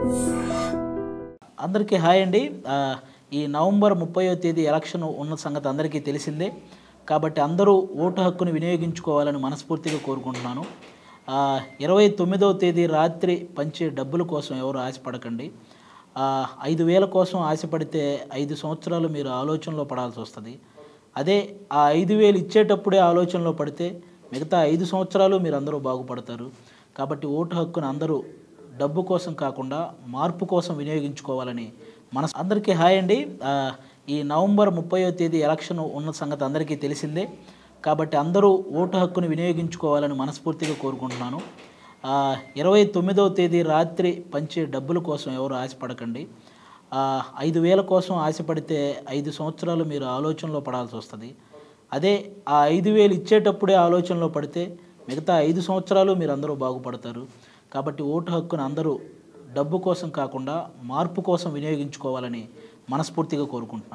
అందరికీ హాయ్ అండి ఆ, ఈ నవంబర్ ముప్పయో తేదీ ఎలక్షన్ ఉన్న సంగతి అందరికీ తెలిసిందే కాబట్టి అందరూ ఓటు హక్కును వినియోగించుకోవాలని మనస్ఫూర్తిగా కోరుకుంటున్నాను ఆ, ఇరవై తొమ్మిదవ తేదీ రాత్రి పంచే డబ్బుల కోసం ఎవరు ఆశపడకండి ఆ, ఐదు వేల కోసం ఆశపడితే ఐదు సంవత్సరాలు మీరు ఆలోచనలో పడాల్సి వస్తుంది అదే ఆ ఐదు వేలు ఇచ్చేటప్పుడే ఆలోచనలో పడితే మిగతా ఐదు సంవత్సరాలు మీరు అందరూ బాగుపడతారు కాబట్టి ఓటు హక్కును అందరూ డబ్బు కోసం కాకుండా మార్పు కోసం వినియోగించుకోవాలని మన అందరికీ హాయ్ అండి ఆ, ఈ నవంబర్ ముప్పయో తేదీ ఎలక్షన్ ఉన్న సంగతి అందరికీ తెలిసిందే కాబట్టి అందరూ ఓటు హక్కును వినియోగించుకోవాలని మనస్ఫూర్తిగా కోరుకుంటున్నాను ఆ, ఇరవై తొమ్మిదవ తేదీ రాత్రి పంచే డబ్బుల కోసం ఎవరు ఆశపడకండి ఆ, ఐదు వేల కోసం ఆశపడితే ఐదు సంవత్సరాలు మీరు ఆలోచనలో పడాల్సి వస్తుంది అదే ఆ ఐదు వేలు ఇచ్చేటప్పుడే ఆలోచనలో పడితే మిగతా ఐదు సంవత్సరాలు మీరు అందరూ బాగుపడతారు కాబట్టి ఓటు హక్కును అందరూ డబ్బు కోసం కాకుండా మార్పు కోసం వినియోగించుకోవాలని మనస్ఫూర్తిగా కోరుకుంటున్నాను